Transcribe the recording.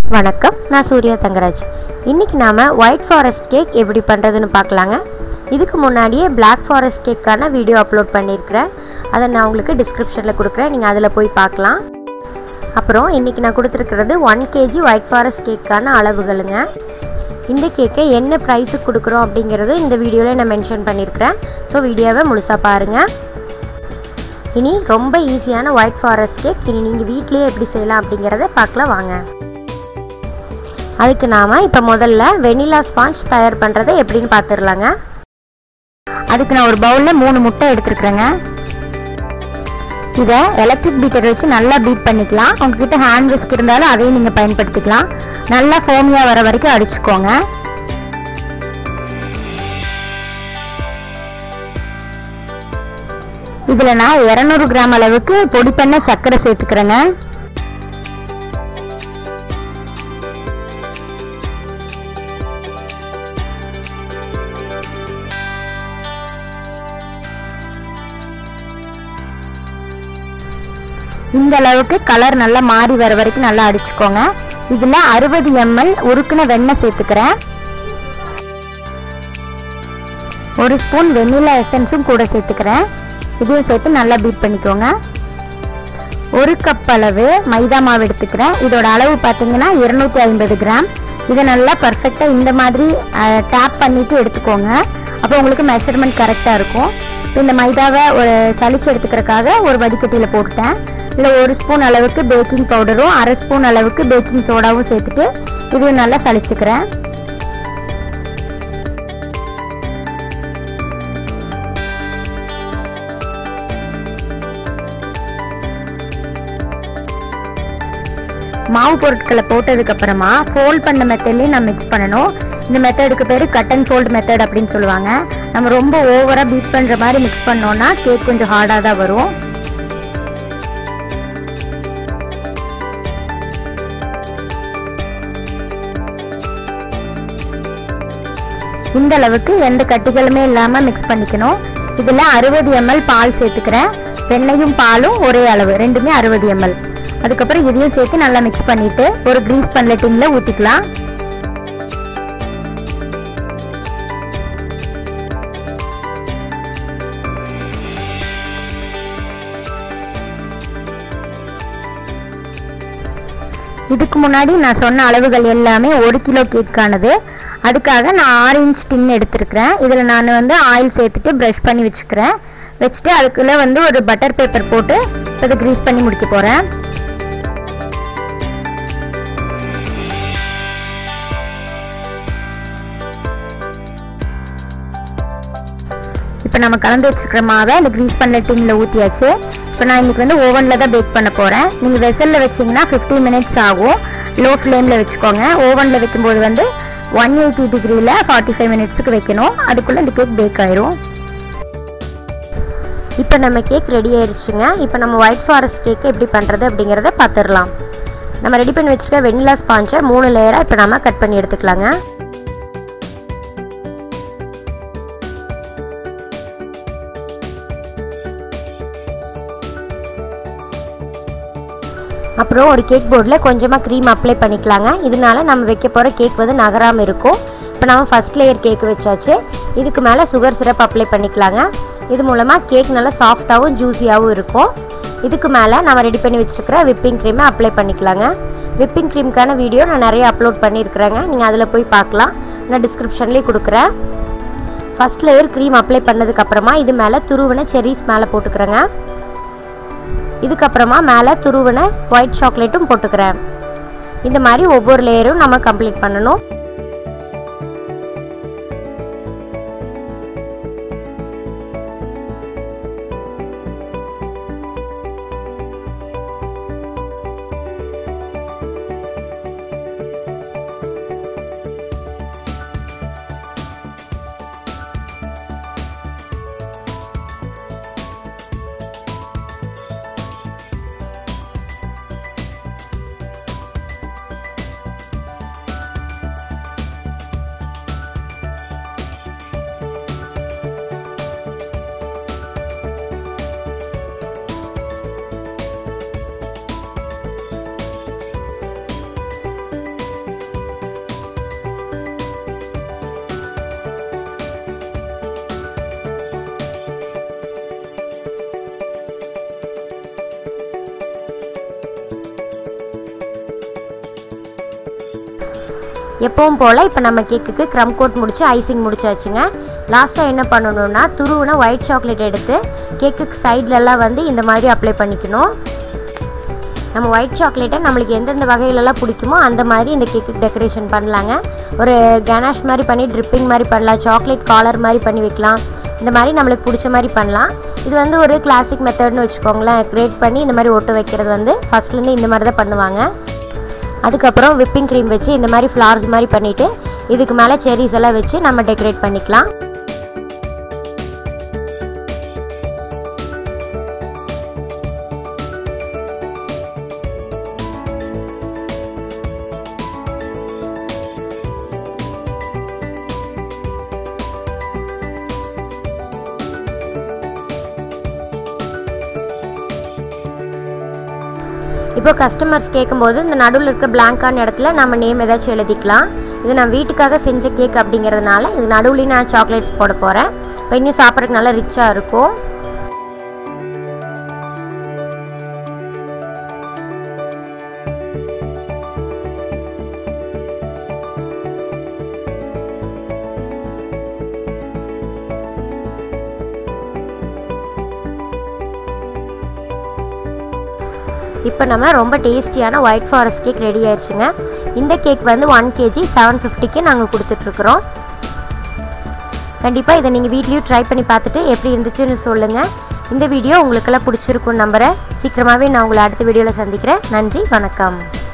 வணக்கம் நான் சூர்யா தங்கராஜ் இன்றைக்கி நாம் ஒயிட் ஃபாரஸ்ட் கேக் எப்படி பண்ணுறதுன்னு பார்க்கலாங்க இதுக்கு முன்னாடியே Black ஃபாரஸ்ட் கேக்கான வீடியோ அப்லோட் பண்ணியிருக்கிறேன் அதை நான் உங்களுக்கு டிஸ்கிரிப்ஷனில் கொடுக்குறேன் நீங்கள் அதில் போய் பார்க்கலாம் அப்புறம் இன்றைக்கி நான் கொடுத்துருக்கிறது ஒன் கேஜி ஒயிட் ஃபாரஸ்ட் கேக்கான அளவுகளுங்க இந்த கேக்கை என்ன ப்ரைஸுக்கு கொடுக்குறோம் அப்படிங்கிறதும் இந்த வீடியோவில் நான் மென்ஷன் பண்ணியிருக்கிறேன் ஸோ வீடியோவை முழுசாக பாருங்கள் இனி ரொம்ப ஈஸியான ஒயிட் ஃபாரஸ்ட் கேக் இனி நீங்கள் வீட்லேயே எப்படி செய்யலாம் அப்படிங்கிறத பார்க்கலாம் வாங்க அதுக்கு நாம் இப்போ முதல்ல வெனிலா ஸ்பாஞ்ச் தயார் பண்ணுறதை எப்படின்னு பார்த்துடலாங்க அதுக்கு நான் ஒரு பவுலில் மூணு முட்டை எடுத்துருக்குறேங்க இதை எலக்ட்ரிக் பீட்டர் வச்சு நல்லா பீட் பண்ணிக்கலாம் உங்ககிட்ட ஹேண்ட் விஸ்க் இருந்தாலும் அதையும் நீங்கள் பயன்படுத்திக்கலாம் நல்லா ஃபோமியாக வர வரைக்கும் அடிச்சுக்கோங்க இதில் நான் இரநூறு கிராம் அளவுக்கு பொடி பண்ண சர்க்கரை சேர்த்துக்கிறேங்க இந்த அளவுக்கு கலர் நல்லா மாறி வர வரைக்கும் நல்லா அடிச்சுக்கோங்க இதில் அறுபது எம்எல் உருக்குன வெண்ணெய் சேர்த்துக்கிறேன் ஒரு ஸ்பூன் வெண்ணிலா எசன்ஸும் கூட சேர்த்துக்கிறேன் இதையும் சேர்த்து நல்லா பீட் பண்ணிக்கோங்க ஒரு கப் அளவு மைதா மாவு எடுத்துக்கிறேன் இதோட அளவு பார்த்தீங்கன்னா இருநூத்தி ஐம்பது கிராம் இதை நல்லா பர்ஃபெக்டாக இந்த மாதிரி டேப் பண்ணிவிட்டு எடுத்துக்கோங்க அப்போ உங்களுக்கு மெஷர்மெண்ட் கரெக்டாக இருக்கும் இப்போ இந்த மைதாவை ஒரு சளிச்சு எடுத்துக்கிறக்காக ஒரு வடிகட்டியில் போட்டுட்டேன் இதில் ஒரு ஸ்பூன் அளவுக்கு பேக்கிங் பவுடரும் அரை ஸ்பூன் அளவுக்கு பேக்கிங் சோடாவும் சேர்த்துட்டு இதையும் நல்லா சளிச்சுக்கிறேன் மாவு பொருட்களை போட்டதுக்கு அப்புறமா ஃபோல்ட் பண்ண மெத்தட்லேயும் நான் மிக்ஸ் பண்ணணும் இந்த மெத்தடுக்கு பேர் கட் அண்ட் ஃபோல்ட் மெத்தட் அப்படின்னு சொல்லுவாங்க நம்ம ரொம்ப ஓவராக பீட் பண்ணுற மாதிரி மிக்ஸ் பண்ணோன்னா கேக் கொஞ்சம் ஹார்டாக தான் வரும் இந்த அளவுக்கு எந்த கட்டிகளுமே இல்லாமல் மிக்ஸ் பண்ணிக்கணும் இதில் அறுபது எம்எல் பால் சேர்த்துக்கிறேன் வெண்ணையும் பாலும் ஒரே அளவு ரெண்டுமே அறுபது எம்எல் அதுக்கப்புறம் இதையும் சேர்த்து நல்லா மிக்ஸ் பண்ணிட்டு ஒரு க்ரீஸ் பண்ணல டின்ல ஊற்றிக்கலாம் இதுக்கு முன்னாடி நான் சொன்ன அளவுகள் எல்லாமே ஒரு கிலோ கேக்கானது அதுக்காக நான் ஆறு இன்ச் டின் எடுத்திருக்கிறேன் இதில் நான் வந்து ஆயில் சேர்த்துட்டு ப்ரஷ் பண்ணி வச்சுக்கிறேன் வச்சுட்டு அதுக்குள்ளே வந்து ஒரு பட்டர் பேப்பர் போட்டு அதை க்ரீஸ் பண்ணி முடிக்க போகிறேன் இப்போ நம்ம கலந்து வச்சுருக்கிற மாவை இந்த க்ரீஸ் பண்ண டின்னில் ஊற்றியாச்சு இப்போ நான் இன்றைக்கி வந்து ஓவனில் தான் பேக் பண்ண போகிறேன் நீங்கள் வெசலில் வச்சிங்கன்னா ஃபிஃப்டீன் மினிட்ஸ் ஆகும் லோ ஃப்ளேமில் வச்சுக்கோங்க ஓவனில் வைக்கும்போது வந்து ஒன் எயிட்டி டிகிரியில் ஃபார்ட்டி ஃபைவ் மினிட்ஸுக்கு வைக்கணும் அதுக்குள்ளே இந்த கேக் பேக் ஆயிரும் இப்போ நம்ம கேக் ரெடி ஆயிடுச்சுங்க இப்போ நம்ம ஒயிட் ஃபாரஸ்ட் கேக் எப்படி பண்ணுறது அப்படிங்கிறத பார்த்துடலாம் நம்ம ரெடி பண்ணி வச்சுருக்க வெண்ணிலா ஸ்பாஞ்சை மூணு லேயராக இப்போ நம்ம கட் பண்ணி எடுத்துக்கலாங்க அப்புறம் ஒரு கேக் போர்டில் கொஞ்சமாக க்ரீம் அப்ளை பண்ணிக்கலாங்க இதனால நம்ம வைக்க போகிற கேக் வந்து நகராமல் இருக்கும் இப்போ நம்ம ஃபஸ்ட் லேயர் கேக் வச்சாச்சு இதுக்கு மேலே சுகர் சிரப் அப்ளை பண்ணிக்கலாங்க இது மூலமாக கேக் நல்லா சாஃப்டாகவும் ஜூஸியாகவும் இருக்கும் இதுக்கு மேலே நம்ம ரெடி பண்ணி வச்சுருக்கிற விப்பிங் க்ரீமை அப்ளை பண்ணிக்கலாங்க விப்பிங் க்ரீமுக்கான வீடியோ நான் நிறைய அப்லோட் பண்ணியிருக்கிறேங்க நீங்கள் அதில் போய் பார்க்கலாம் நான் டிஸ்கிரிப்ஷன்லேயே கொடுக்குறேன் ஃபஸ்ட் லேயர் க்ரீம் அப்ளை பண்ணதுக்கப்புறமா இது மேலே துருவின செரிஸ் மேலே போட்டுக்கிறேங்க இதுக்கப்புறமா மேலே துருவின ஒயிட் சாக்லேட்டும் போட்டுக்கிறேன் இந்த மாதிரி ஒவ்வொரு லேயரும் நம்ம கம்ப்ளீட் பண்ணணும் எப்பவும் போல் இப்போ நம்ம கேக்குக்கு க்ரம் கோட் முடிச்சு ஐசிங் முடிச்சாச்சுங்க லாஸ்ட்டாக என்ன பண்ணணும்னா துருவுன ஒயிட் சாக்லேட் எடுத்து கேக்குக்கு சைட்லலாம் வந்து இந்த மாதிரி அப்ளை பண்ணிக்கணும் நம்ம ஒயிட் சாக்லேட்டை நம்மளுக்கு எந்தெந்த வகையிலலாம் பிடிக்குமோ அந்த மாதிரி இந்த கேக்குக்கு டெக்கரேஷன் பண்ணலாங்க ஒரு கனாஷ் மாதிரி பண்ணி ட்ரிப்பிங் மாதிரி பண்ணலாம் சாக்லேட் காலர் மாதிரி பண்ணி வைக்கலாம் இந்த மாதிரி நம்மளுக்கு பிடிச்ச மாதிரி பண்ணலாம் இது வந்து ஒரு கிளாசிக் மெத்தட்னு வச்சுக்கோங்களேன் கிரியேட் பண்ணி இந்த மாதிரி ஒட்டு வைக்கிறது வந்து ஃபஸ்ட்லேருந்து இந்த மாதிரி தான் பண்ணுவாங்க அதுக்கப்புறம் விப்பிங் க்ரீம் வச்சு இந்த மாதிரி ஃப்ளார்ஸ் மாதிரி பண்ணிவிட்டு இதுக்கு மேலே செரிஸ் எல்லாம் வச்சு நம்ம டெக்கரேட் பண்ணிக்கலாம் இப்போ கஸ்டமர்ஸ் கேட்கும்போது இந்த நடுவில் இருக்கிற பிளாங்கான இடத்துல நம்ம நேம் ஏதாச்சும் எழுதிக்கலாம் இது நான் வீட்டுக்காக செஞ்ச கேக் அப்படிங்கிறதுனால இது நடுவுலையும் நான் சாக்லேட்ஸ் போட போகிறேன் இப்போ இன்னும் சாப்பிட்றதுக்கு நல்லா ரிச்சாக இருக்கும் இப்போ நம்ம ரொம்ப டேஸ்டியான ஒயிட் ஃபாரஸ்ட் கேக் ரெடி ஆயிடுச்சுங்க இந்த கேக் வந்து ஒன் கேஜி செவன் ஃபிஃப்டிக்கு நாங்கள் கொடுத்துட்ருக்குறோம் கண்டிப்பாக இதை நீங்கள் வீட்லேயும் ட்ரை பண்ணி பார்த்துட்டு எப்படி இருந்துச்சுன்னு சொல்லுங்கள் இந்த வீடியோ உங்களுக்கெல்லாம் பிடிச்சிருக்குன்னு நம்புகிறேன் சீக்கிரமாகவே நான் உங்களை அடுத்த வீடியோவில் சந்திக்கிறேன் நன்றி வணக்கம்